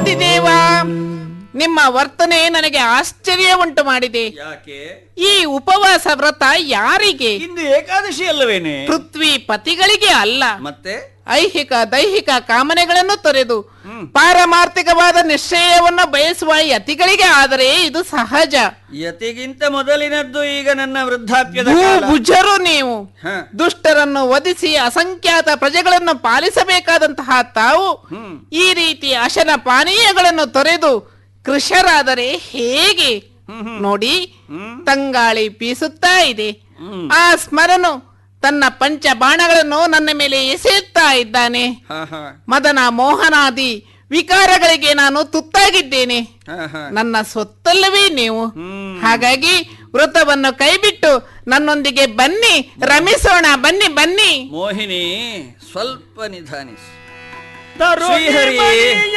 ಆದಿದೇವ ನಿಮ್ಮ ವರ್ತನೆ ನನಗೆ ಆಶ್ಚರ್ಯ ಉಂಟು ಮಾಡಿದೆ ಯಾಕೆ ಈ ಉಪವಾಸ ವ್ರತ ಯಾರಿಗೆ ಇಂದು ಏಕಾದಶಿ ಅಲ್ಲವೇನೆ ಪೃಥ್ವಿ ಪತಿಗಳಿಗೆ ಅಲ್ಲ ಮತ್ತೆ ಐಹಿಕ ದೈಹಿಕ ಕಾಮನೆಗಳನ್ನು ತೊರೆದು ಹ್ಮ್. ಪಾರಮಾರ್ಥಿಕವಾದ ನಿಶ್ಚಯವನ್ನು ಬಯಸುವ ಯತಿಗಳಿಗೆ ಆದರೆ ಇದು ಸಹಜ ಯತಿಗಿಂತ ಮೊದಲಿನದ್ದು ಈಗ ನನ್ನ ವೃದ್ಧಾಪ್ಯದ ಕಾಲ ಭೂಭುಜರು ನೀವು ಹ. ದುಷ್ಟರನ್ನು ವಧಿಸಿ ಅಸಂಖ್ಯಾತ ಪ್ರಜೆಗಳನ್ನು ಪಾಲಿಸಬೇಕಾದಂತಹ ತಾವು ಹ್ಮ್ ಈ ರೀತಿ ಅಶನ ಪಾನೀಯಗಳನ್ನು ತೊರೆದು ಕೃಷರಾದರೆ ಹೇಗೆ ಹ್ಮ್ ಹ್ಮ್. ನೋಡಿ ಹ್ಮ್ ತಂಗಾಳಿ ಬೀಸುತ್ತಾ ಇದೆ ಹ್ಮ್. ಆ ಸ್ಮರನು ತನ್ನ ಪಂಚ ಬಾಣಗಳನ್ನು ನನ್ನ ಮೇಲೆ ಎಸೆಯುತ್ತಾ ಇದ್ದಾನೆ ಹ ಹ ಮದನ ಮೋಹನಾದಿ ವಿಕಾರಗಳಿಗೆ ನಾನು ತುತ್ತಾಗಿದ್ದೇನೆ ಹ ಹ ನನ್ನ ಸೊತ್ತಲ್ಲವೇ ನೀವು ಹ್ಮ್. ಹಾಗಾಗಿ ವ್ರತವನ್ನು ಕೈಬಿಟ್ಟು ನನ್ನೊಂದಿಗೆ ಬನ್ನಿ ರಮಿಸೋಣ ಬನ್ನಿ ಬನ್ನಿ ಮೋಹಿನಿ ಸ್ವಲ್ಪ ನಿಧಾನಿಸಿ ತರುಣಿ ಶ್ರೀಹರಿ ಮಣಿಯ